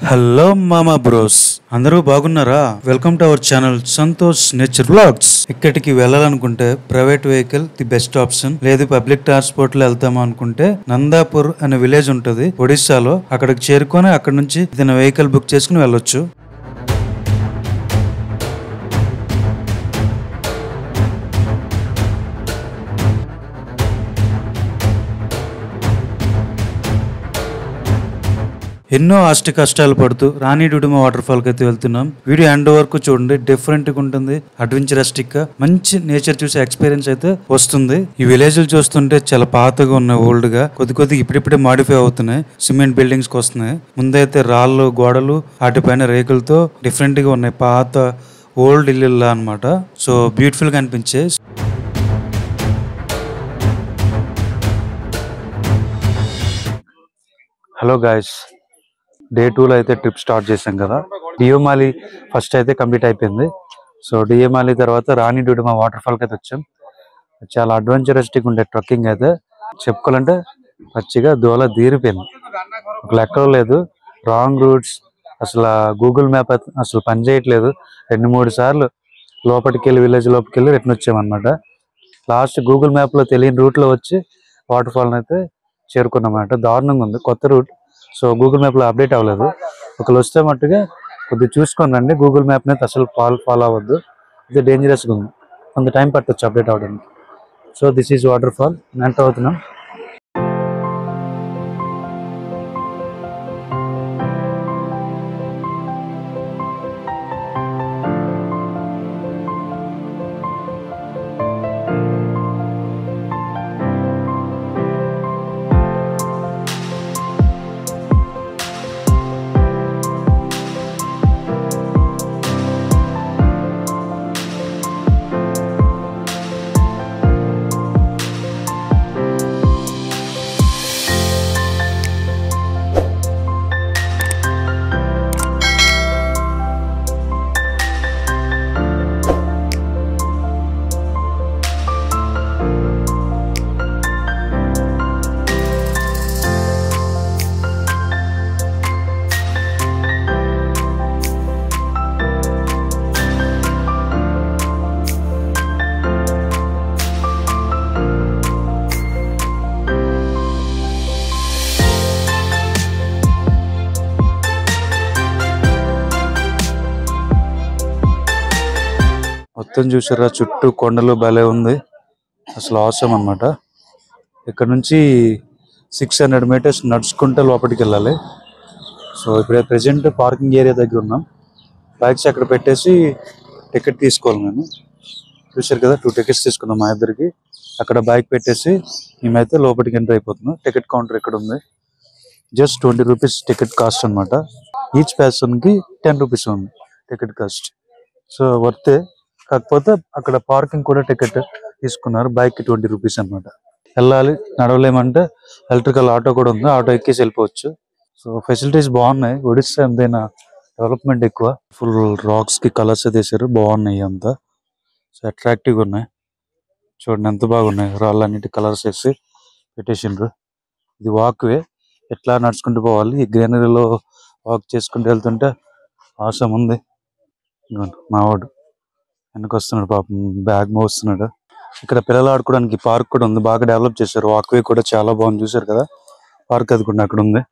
Hello మామా bros అందరూ బాగున్నారా welcome to our channel Santosh nature blogs ఇక్కడికి వెళ్ళాలనుకుంటే private vehicle the best option లేదు పబ్లిక్ ట్రాన్స్పోర్ట్ లో వెళ్తాము అనుకుంటే నందాపూర్ అనే విలేజ్ ఉంటుంది ఒడిస్సాలో అక్కడికి చేరుకొని అక్కడ నుంచి ఏదైనా వెహికల్ బుక్ చేసుకుని వెళ్ళొచ్చు ఎన్నో అష్ట కష్టాలు పడుతూ రాణి డుడుమ వాటర్ ఫాల్ కి అయితే వెళ్తున్నాం వీడియో ఎండ్ వరకు చూడండి డిఫరెంట్ గా ఉంటుంది అడ్వెంచరస్టిక్ గా మంచి నేచర్ చూసే ఎక్స్పీరియన్స్ అయితే వస్తుంది ఈ విలేజ్ చూస్తుంటే చాలా పాతగా ఉన్నాయి ఓల్డ్ గా కొద్ది కొద్దిగా ఇప్పుడిప్పుడే మాడిఫై అవుతున్నాయి సిమెంట్ బిల్డింగ్స్ కి వస్తున్నాయి ముందైతే రాళ్ళు గోడలు వాటిపైన రేకులతో డిఫరెంట్ గా ఉన్నాయి పాత ఓల్డ్ ఇల్లు అన్నమాట సో బ్యూటిఫుల్ గా అనిపించే హలో గాయస్ డే టూలో అయితే ట్రిప్ స్టార్ట్ చేసాం కదా డియోమాలి ఫస్ట్ అయితే కంప్లీట్ అయిపోయింది సో డియోమాలి తర్వాత రాణి డుడుమా వాటర్ ఫాల్కి అయితే వచ్చాం చాలా అడ్వెంచరస్టిక్ ఉండే ట్రక్కింగ్ అయితే చెప్పుకోవాలంటే పచ్చిగా దోల తీరిపోయింది ఒక లెక్క లేదు రాంగ్ రూట్స్ అసలు గూగుల్ మ్యాప్ అసలు పని చేయట్లేదు రెండు మూడు సార్లు లోపలికి వెళ్ళి విలేజ్ లోపలికి వెళ్ళి రిటర్న్ వచ్చామన్నమాట లాస్ట్ గూగుల్ మ్యాప్లో తెలియని రూట్లో వచ్చి వాటర్ ఫాల్ని అయితే చేరుకున్నమాట దారుణంగా ఉంది కొత్త రూట్ సో గూగుల్ మ్యాప్లో అప్డేట్ అవ్వలేదు ఒకళ్ళు వస్తే మట్టుగా కొద్దిగా చూసుకొని రండి గూగుల్ మ్యాప్ని అయితే అసలు ఫాలో ఫాలో అవ్వద్దు ఇది డేంజరస్గా ఉంది కొంత టైం పట్టొచ్చు అప్డేట్ అవ్వడానికి so this is waterfall enter అవుతున్నాం మొత్తం చూసారా చుట్టూ కొండలు భలే ఉంది అసలు అవసరం అన్నమాట ఇక్కడ నుంచి సిక్స్ హండ్రెడ్ మీటర్స్ నడుచుకుంటే లోపలికి వెళ్ళాలి సో ఇప్పుడే ప్రెజెంట్ పార్కింగ్ ఏరియా దగ్గర ఉన్నాం బైక్స్ అక్కడ పెట్టేసి టికెట్ తీసుకోవాలి మేము చూసారు కదా టూ టికెట్స్ తీసుకున్నాం మా ఇద్దరికి అక్కడ బైక్ పెట్టేసి మేమైతే లోపలికి ఎంటర్ అయిపోతున్నాం టికెట్ కౌంటర్ ఇక్కడ ఉంది just twenty rupees ticket cost అన్నమాట ఈచ్ పర్సన్ కి టెన్ రూపీస్ ఉంది టికెట్ కాస్ట్ సో వర్తే కాకపోతే అక్కడ పార్కింగ్ కూడా టికెట్ తీసుకున్నారు బైక్ కి ట్వంటీ రూపీస్ అన్నమాట వెళ్ళాలి నడవలేమంటే ఎలక్ట్రికల్ ఆటో కూడా ఉంది ఆటో ఎక్కేసి వెళ్ళిపోవచ్చు సో ఫెసిలిటీస్ బాగున్నాయి ఒడిస్సా ఎంతైనా డెవలప్మెంట్ ఎక్కువ ఫుల్ రాక్స్ కి కలర్స్ తీసారు బాగున్నాయి అంతా సో అట్రాక్టివ్ ఉన్నాయి చూడండి ఎంత బాగున్నాయి రాళ్ళన్నిటి కలర్స్ వేసి పెట్టేసిండ్రు ఇది వాక్ వే ఎట్లా నడుచుకుంటూ పోవాలి ఈ గ్రీనరీలో వాక్ చేసుకుంటూ వెళ్తుంటే అవసరం ఉంది ఇదిగోండి మావాడు వెనక వస్తున్నాడు పాపం బ్యాగ్ మోస్తున్నాడు ఇక్కడ పిల్లలు ఆడుకోవడానికి పార్క్ కూడా ఉంది బాగా డెవలప్ చేశారు వాక్ వే కూడా చాలా బాగుంది చూసారు కదా పార్క్ అది కూడా అక్కడ ఉంది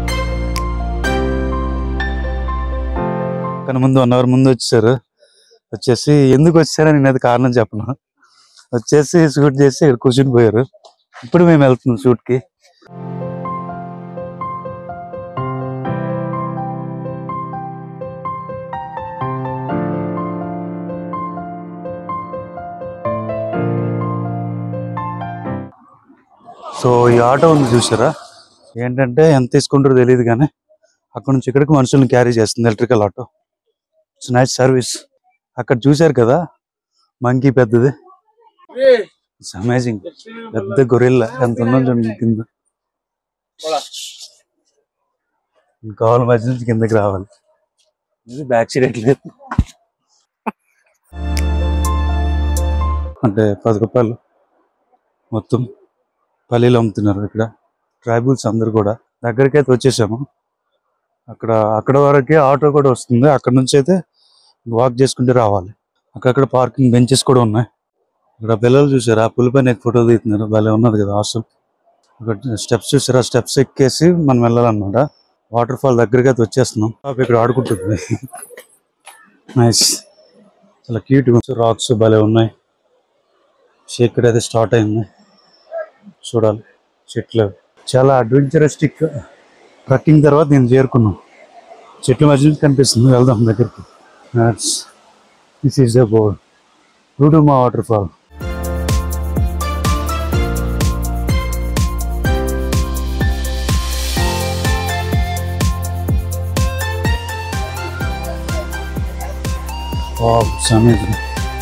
కానీ ముందు వన్ అవర్ ముందు వచ్చారు వచ్చేసి ఎందుకు వచ్చారని నేను అది కారణం చెప్పను వచ్చేసి షూట్ చేసి ఇక్కడ కూర్చుని పోయారు ఇప్పుడు మేము వెళ్తున్నాం షూట్ కి సో ఈ ఆటో ఉంది చూసారా ఏంటంటే ఎంత తీసుకుంటారో తెలియదు కానీ అక్కడ నుంచి ఇక్కడికి మనుషుల్ని క్యారీ చేస్తుంది electrical auto it's nice service అక్కడ చూశారు కదా మంకీ పెద్దది ఇట్స్ అమేజింగ్ పెద్ద గొరిల్లా ఎంత ఉందో చూడండి కింద కావాలి మధ్య నుంచి కిందకి రావాలి ఇది బ్యాక్ సైడ్ ఎట్లేదు అంటే పది రూపాయలు మొత్తం పల్లీలు అమ్ముతున్నారు ఇక్కడ ట్రైబుల్స్ అందరు కూడా దగ్గరికి అయితే వచ్చేసాము అక్కడ అక్కడ వరకే ఆటో కూడా వస్తుంది అక్కడ నుంచి అయితే వాక్ చేసుకుంటే రావాలి అక్కడక్కడ పార్కింగ్ బెంచెస్ కూడా ఉన్నాయి ఇక్కడ పిల్లలు చూసారు ఆ పులి పైన ఫోటో తీస్తున్నారు భలే ఉన్నది కదా హాస్టల్ ఇక్కడ స్టెప్స్ చూసారు ఆ స్టెప్స్ ఎక్కేసి మనం వెళ్ళాలన్నమాట వాటర్ ఫాల్ దగ్గరికి అయితే వచ్చేస్తున్నాం పాప ఇక్కడ ఆడుకుంటుంది నైస్ చాలా క్యూట్ రాక్స్ భలే ఉన్నాయి షేక్ అయితే స్టార్ట్ అయింది చూడాలి చెట్లు చాలా అడ్వెంచరిస్టిక్ ట్రక్కింగ్ తర్వాత నేను చేరుకున్నాం చెట్ల మధ్య నుంచి కనిపిస్తుంది వెళ్దాం దగ్గరికి దిస్ ఈస్ ద బోర్డ్ రూడుమా waterfall Wow, it's amazing.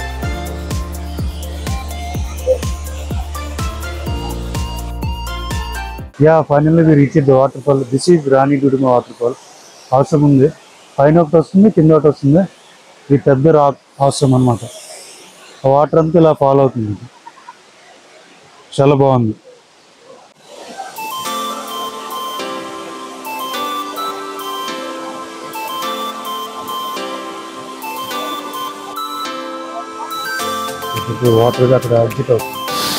Yeah finally we reach the waterfall this is Rani Duduma waterfall అవసరం ఉంది పైన ఒకటి వస్తుంది కింద ఒకటి వస్తుంది ఇది పెద్ద రాక్ అవసరం అనమాట ఆ వాటర్ అంతా ఇలా ఫాలో అవుతుంది చాలా బాగుంది వాటర్ అక్కడ ఎగ్జిట్ అవుతుంది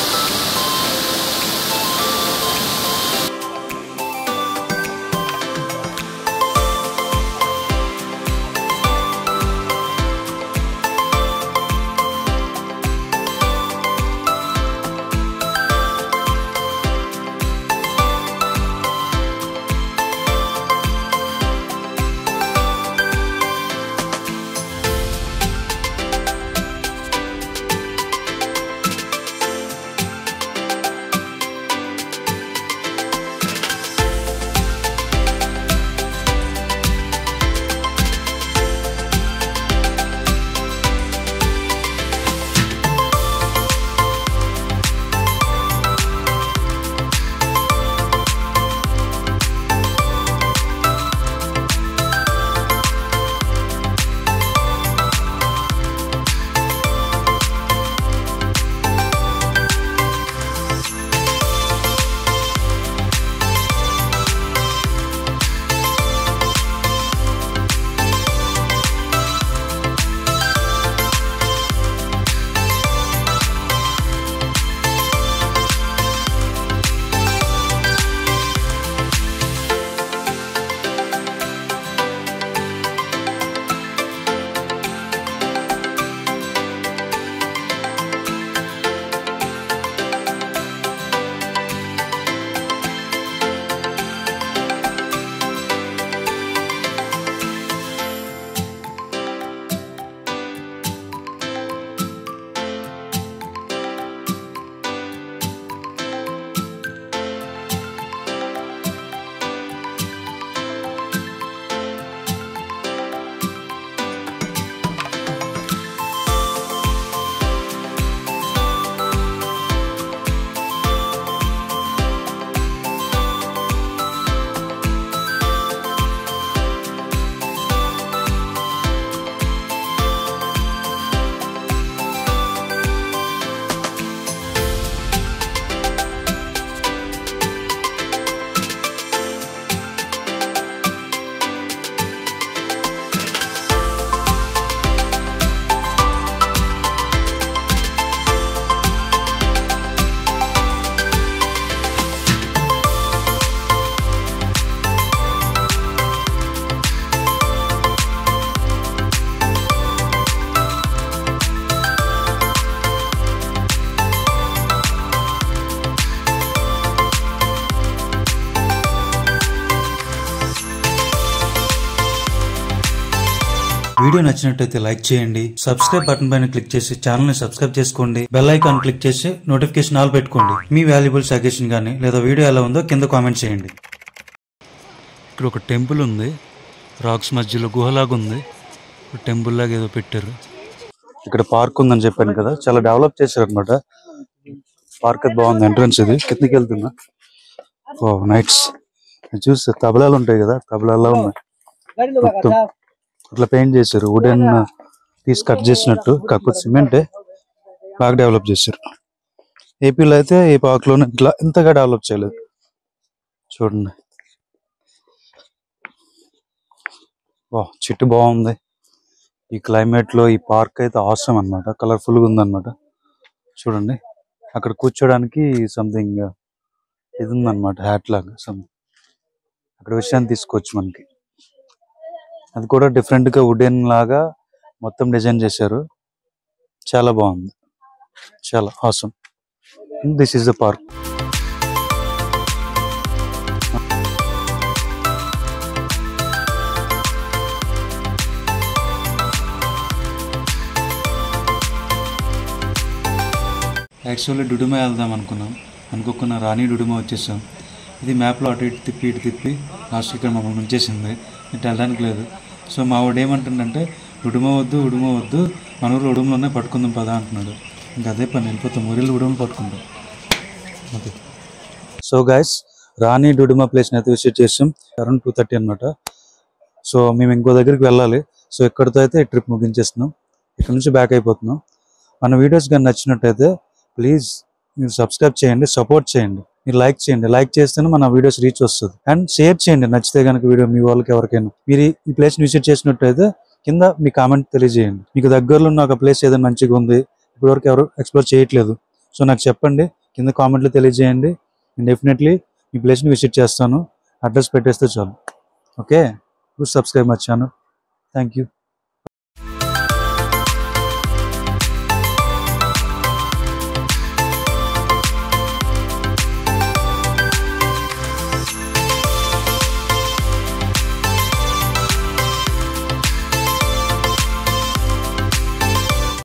వీడియో నచ్చినట్టయితే లైక్ చేయండి సబ్స్క్రైబ్ బటన్ పైన క్లిక్ చేసి ఛానల్ ని సబ్స్క్రైబ్ చేసుకోండి బెల్ ఐకాన్ క్లిక్ చేసి నోటిఫికేషన్ ఆల్ పెట్టుకోండి మీ వాల్యుబుల్ సజెషన్ కానీ లేదా వీడియో ఎలా ఉందో కింద కామెంట్ చేయండి ఇక్కడ ఒక టెంపుల్ ఉంది రాక్స్ మధ్యలో గుహలాగా ఉంది టెంపుల్ లాగా ఏదో పెట్టారు ఇక్కడ పార్క్ ఉందని చెప్పాను కదా చాలా డెవలప్ చేశారు అనమాట పార్క్ అది బాగుంది ఎంట్రన్స్ ఇది కిందకి వెళ్తున్నా ఓ నైట్స్ చూస్తే తబలాలు ఉంటాయి కదా తబలాల్లో ఉన్నాయి మొత్తం ఇట్లా పెయింట్ చేశారు వుడెన్ పీస్ కట్ చేసినట్టు కాకపోతే సిమెంటే బాగా డెవలప్ చేశారు ఏపీలో అయితే ఈ పార్క్ లోనే ఇట్లా ఇంతగా డెవలప్ చేయలేదు చూడండి వా చెట్టు బాగుంది ఈ క్లైమేట్ లో ఈ పార్క్ అయితే అవసరం అనమాట కలర్ఫుల్ గా ఉందన్నమాట చూడండి అక్కడ కూర్చోడానికి సంథింగ్ ఇది ఉందన్నమాట హ్యాట్ లాగా సమ్ అక్కడ విషయాన్ని తీసుకోవచ్చు మనకి అది కూడా డిఫరెంట్ గా వుడెన్ లాగా మొత్తం డిజైన్ చేశారు చాలా బాగుంది చాలా awesome this is the park actually Duduma వెళ్దాం అనుకున్నాం అనుకోకుండా రాణి డుడుమా వచ్చేసాం ఇది మ్యాప్లో అటు ఇటు తిప్పి ఇటు తిప్పి లాస్ట్ ఇక్కడ మమ్మల్ని ఉంచేసింది ఇటు వెళ్ళడానికి లేదు సో మా వాడు ఏమంటుండంటే ఉడుమ వద్దు ఉడుమ వద్దు మన ఊరు ఉడుమలోనే పట్టుకుందాం పదా అంటున్నాడు ఇంకా అదే పని వెళ్ళిపోతాం ఊరిలో ఉడుమ పట్టుకుంటాం అదే so guys Rani Duduma place అయితే విజిట్ చేసాం అరౌండ్ టూ థర్టీ అనమాట సో మేము ఇంకో దగ్గరికి వెళ్ళాలి సో ఇక్కడితో అయితే ట్రిప్ ముగించేస్తున్నాం ఇక్కడ నుంచి బ్యాక్ అయిపోతున్నాం మన వీడియోస్ కానీ నచ్చినట్టయితే ప్లీజ్ మీరు సబ్స్క్రైబ్ చేయండి సపోర్ట్ చేయండి మీరు లైక్ చేయండి లైక్ చేస్తేనే మన వీడియోస్ రీచ్ వస్తుంది అండ్ షేర్ చేయండి నచ్చితే కనుక వీడియో మీ వాళ్ళకి ఎవరికైనా మీరు ఈ- ఈ ప్లేస్ విజిట్ చేసినట్టయితే కింద మీ కామెంట్ తెలియజేయండి మీకు దగ్గరలో ఉన్న ఒక ప్లేస్ ఏదైనా మంచిగా ఉంది ఇప్పటివరకు ఎవరు ఎక్స్ప్లోర్ చేయట్లేదు సో నాకు చెప్పండి కింద కామెంట్లో తెలియజేయండి నేను డెఫినెట్లీ ఈ ప్లేస్ని విజిట్ చేస్తాను అడ్రస్ పెట్టేస్తే చాలు okay subscribe my channel thank you